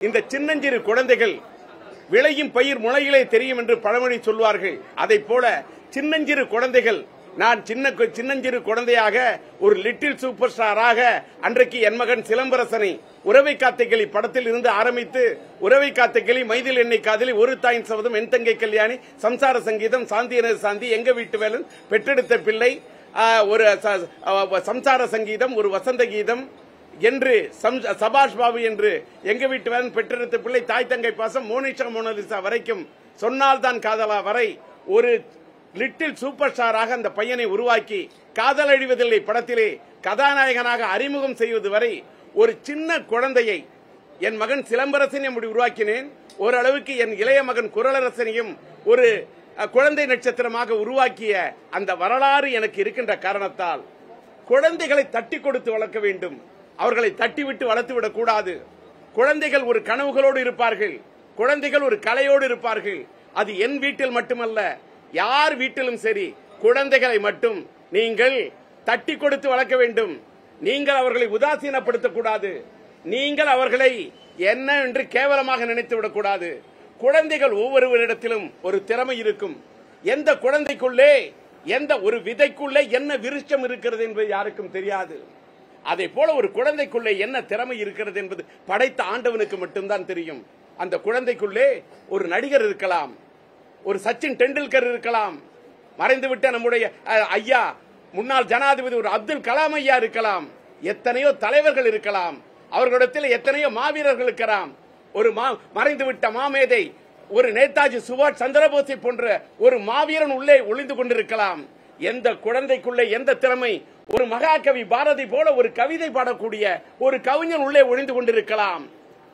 இந்த சின்னஞ்சிறு குழந்தைகள் விளையும் பயிர் முளையிலே தெரியும் என்று பழமொழி சொல்வார்கள் அதை போல சின்னஞ்சிறு குழந்தைகள் நான் சின்ன கு- சின்னஞ்சிறு குழந்தையாக ஒரு லிட்டில் சூப்பர் ஸ்டாராக அன்றைக்கு என் மகன் சிலம்பரசனை உறவை காத்த கிளி படத்தில் இருந்து ஆரம்பித்து உறவை காத்த கிளி மைதில் எண்ணெய் காதலி ஒரு தாயின் சபதம் என் தங்கை கல்யாணி சம்சார சங்கீதம் சாந்தியனர் சாந்தி எங்க வீட்டு வேலன் பெற்றெடுத்த பிள்ளை ஆ, ஒரு ச- ஆ, சம்சார சங்கீதம் ஒரு வசந்த கீதம் என்று சம்- சபாஷ் பாபு என்று எங்க வீட்டு வேலன் பெற்றெடுத்த பிள்ளை தாய் தங்கை பாசம் மோனிஷா மோனலிசா வரைக்கும் சொன்னால் தான் காதலா வரை ஒரு லிட்டில் சூப்பர் ஸ்டாராக அந்த பையனை உருவாக்கி காதல் அழிவதில்லை படத்திலே கதாநாயகனாக அறிமுகம் செய்வது வரை ஒரு சின்ன குழந்தையை என் மகன் சிலம்பரசனை அப்படி உருவாக்கினேன் ஓரளவுக்கு என் இளைய மகன் குரலரசனையும் ஒரு அஹ், குழந்தை நட்சத்திரமாக உருவாக்கிய அந்த வரலாறு எனக்கு இருக்கின்ற காரணத்தால் குழந்தைகளை தட்டி கொடுத்து வளர்க்க வேண்டும் அவர்களை தட்டிவிட்டு வளர்த்து விடக் கூடாது குழந்தைகள் ஒரு கனவுகளோடு இருப்பார்கள் குழந்தைகள் ஒரு கலையோடு இருப்பார்கள் அது என் வீட்டில் மட்டுமல்ல யார் வீட்டிலும் சரி குழந்தைகளை மட்டும் நீங்கள் தட்டி கொடுத்து வளர்க்க வேண்டும் நீங்கள் அவர்களை உதாசீனப்படுத்தக் கூடாது நீங்கள் அவர்களை என்ன என்று கேவலமாக நினைத்து விடக்கூடாது குழந்தைகள் ஒவ்வொருவரிடத்திலும் ஒரு திறமை இருக்கும் எந்த குழந்தைக்குள்ளே எந்த ஒரு விதைக்குள்ளே என்ன விருட்சம் இருக்கிறது என்பது யாருக்கும் தெரியாது அதே போல ஒரு குழந்தைக்குள்ளே என்ன திறமை இருக்கிறது என்பது படைத்த ஆண்டவனுக்கு மட்டும்தான் தெரியும் அந்த குழந்தைக்குள்ளே ஒரு நடிகர் இருக்கலாம் ஒரு சச்சின் டெண்டுல்கர் இருக்கலாம் மறைந்துவிட்ட நம்முடைய அஹ், ஐயா முன்னாள் ஜனாதிபதி ஒரு அப்துல் கலாம் ஐயா இருக்கலாம் எத்தனையோ தலைவர்கள் இருக்கலாம் அவர்களிடத்தில் எத்தனையோ மாவீரர்கள் இருக்கலாம் ஒரு மா- மறைந்துவிட்ட மாமேதை ஒரு நேதாஜி சுபாஷ் சந்திரபோஸை போன்ற ஒரு மாவீரன் உள்ளே ஒளிந்து கொண்டிருக்கலாம் எந்த குழந்தைக்குள்ளே எந்த திறமை ஒரு மகாகவி பாரதி போல ஒரு கவிதை பாடக்கூடிய ஒரு கவிஞன் உள்ளே ஒளிந்து கொண்டிருக்கலாம்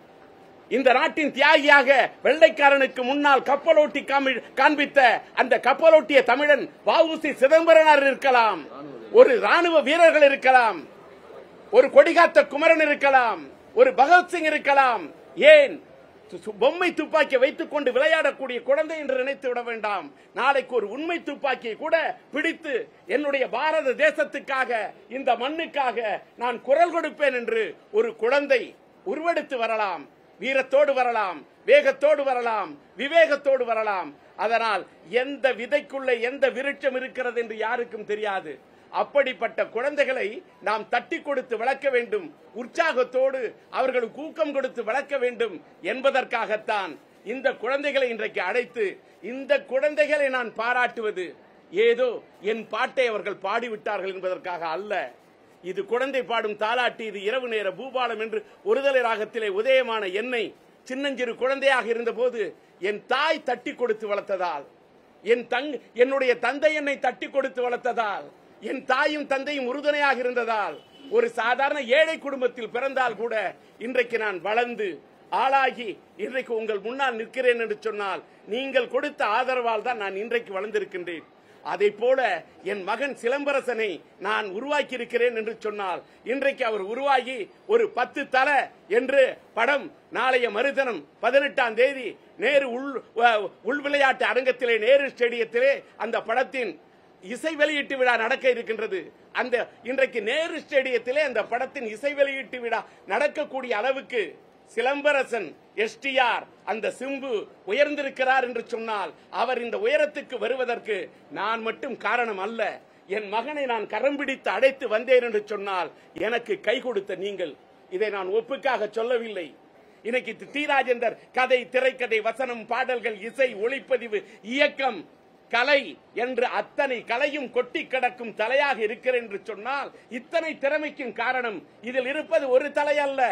இந்த நாட்டின் தியாகியாக வெள்ளைக்காரனுக்கு முன்னால் கப்பலோட்டி காமி- காண்பித்த அந்த கப்பலோட்டிய தமிழன் வஉசி சிதம்பரனார் இருக்கலாம் ஒரு ராணுவ வீரர்கள் இருக்கலாம் ஒரு கொடிகாத்த குமரன் இருக்கலாம் ஒரு பகத்சிங் இருக்கலாம் ஏன் து- து- பொம்மை துப்பாக்கி வைத்துக் கொண்டு விளையாடக்கூடிய குழந்தை என்று நினைத்து விட வேண்டாம் நாளைக்கு ஒரு உண்மை துப்பாக்கியை கூட பிடித்து என்னுடைய பாரத தேசத்துக்காக இந்த மண்ணுக்காக நான் குரல் கொடுப்பேன் என்று ஒரு குழந்தை உருவெடுத்து வரலாம் வீரத்தோடு வரலாம் வேகத்தோடு வரலாம் விவேகத்தோடு வரலாம் அதனால் எந்த விதைக்குள்ள எந்த விருட்சம் இருக்கிறது என்று யாருக்கும் தெரியாது அப்படிப்பட்ட குழந்தைகளை நாம் தட்டி கொடுத்து வளர்க்க வேண்டும் உற்சாகத்தோடு அவர்களுக்கு ஊக்கம் கொடுத்து வளர்க்க வேண்டும் என்பதற்காகத்தான் இந்த குழந்தைகளை இன்றைக்கு அழைத்து இந்த குழந்தைகளை நான் பாராட்டுவது ஏதோ என் பாட்டை அவர்கள் பாடிவிட்டார்கள் என்பதற்காக அல்ல இது குழந்தை பாடும் தாலாட்டு இது இரவு நேர பூபாலம் என்று ஒருதலை ராகத்திலே உதயமான என்னை சின்னஞ்சிறு குழந்தையாக இருந்தபோது என் தாய் தட்டி கொடுத்து வளர்த்ததால் என் தங் என்னுடைய தந்தை என்னை தட்டி கொடுத்து வளர்த்ததால் என் தாயும் தந்தையும் உறுதுணையாக இருந்ததால் ஒரு சாதாரண ஏழை குடும்பத்தில் பிறந்தால் கூட இன்றைக்கு நான் வளர்ந்து ஆளாகி இன்றைக்கு உங்கள் முன்னால் நிற்கிறேன் என்று சொன்னால் நீங்கள் கொடுத்த ஆதரவால் தான் நான் இன்றைக்கு வளர்ந்திருக்கின்றேன் அதை போல என் மகன் சிலம்பரசனை நான் உருவாக்கி இருக்கிறேன் என்று சொன்னால் இன்றைக்கு அவர் உருவாகி ஒரு பத்து தலை என்று படம் நாளைய மறுதினம் பதினெட்டாம் தேதி நேரு உள் அஹ், உள் விளையாட்டு அரங்கத்திலே நேரு ஸ்டேடியத்திலே அந்த படத்தின் இசை வெளியீட்டு விழா நடக்க இருக்கின்றது அந்த இன்றைக்கு நேரு ஸ்டேடியத்திலே அந்த படத்தின் இசை வெளியீட்டு விழா நடக்கக்கூடிய அளவுக்கு சிலம்பரசன் எஸ்டிஆர் அந்த சிம்பு உயர்ந்திருக்கிறார் என்று சொன்னால் அவர் இந்த உயரத்துக்கு வருவதற்கு நான் மட்டும் காரணம் அல்ல என் மகனை நான் கரம் பிடித்து அழைத்து வந்தேன் என்று சொன்னால் எனக்கு கை கொடுத்த நீங்கள் இதை நான் ஒப்புக்காக சொல்லவில்லை இன்னைக்கு டி ராஜேந்தர் கதை திரைக்கதை வசனம் பாடல்கள் இசை ஒளிப்பதிவு இயக்கம் கலை என்று அத்தனை கலையும் கொட்டி கிடக்கும் தலையாக இருக்கிறேன் என்று சொன்னால் இத்தனை திறமைக்கும் காரணம் இதில் இருப்பது ஒரு தலை அல்ல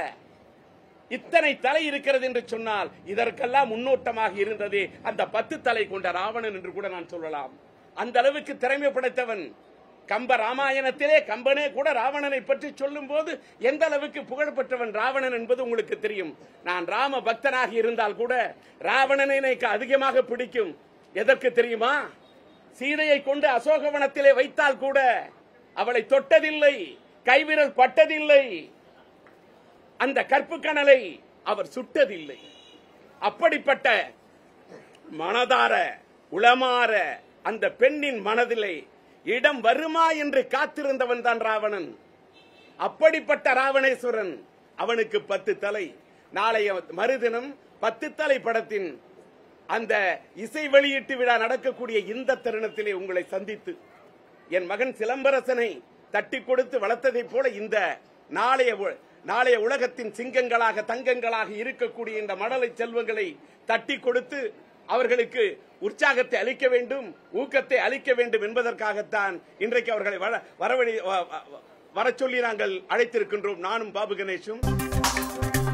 இத்தனை தலை இருக்கிறது என்று சொன்னால் இதற்கெல்லாம் முன்னோட்டமாக இருந்தது அந்த பத்து தலை கொண்ட ராவணன் என்று கூட நான் சொல்லலாம் அந்த அளவுக்கு திறமை படைத்தவன் கம்ப ராமாயணத்திலே கம்பனே கூட ராவணனை பற்றி சொல்லும் போது எந்த அளவுக்கு புகழ்பெற்றவன் ராவணன் என்பது உங்களுக்கு தெரியும் நான் ராம பக்தனாக இருந்தால் கூட ராவணனை எனக்கு அதிகமாக பிடிக்கும் எதற்கு தெரியுமா சீதையை கொண்டு அசோகவனத்திலே வைத்தால் கூட அவளை தொட்டதில்லை கைவிரல் பட்டதில்லை அந்த கற்பு கணலை அவர் சுட்டதில்லை அப்படிப்பட்ட மனதார உளமாற அந்த பெண்ணின் மனதிலே இடம் வருமா என்று காத்திருந்தவன் தான் ராவணன் அப்படிப்பட்ட ராவணேஸ்வரன் அவனுக்கு பத்து தலை நாளைய மறுதினம் பத்து தலை படத்தின் அந்த இசை வெளியீட்டு விழா நடக்கக்கூடிய இந்த தருணத்திலே உங்களை சந்தித்து என் மகன் சிலம்பரசனை தட்டி கொடுத்து வளர்த்ததைப் போல இந்த நாளைய உ- நாளைய உலகத்தின் சிங்கங்களாக தங்கங்களாக இருக்கக்கூடிய இந்த மடலை செல்வங்களை தட்டி கொடுத்து அவர்களுக்கு உற்சாகத்தை அளிக்க வேண்டும் ஊக்கத்தை அளிக்க வேண்டும் என்பதற்காகத்தான் இன்றைக்கு அவர்களை வர- வரவழி வ- வ- வரச் சொல்லி நாங்கள் அழைத்திருக்கின்றோம் நானும் பாபு கணேஷும்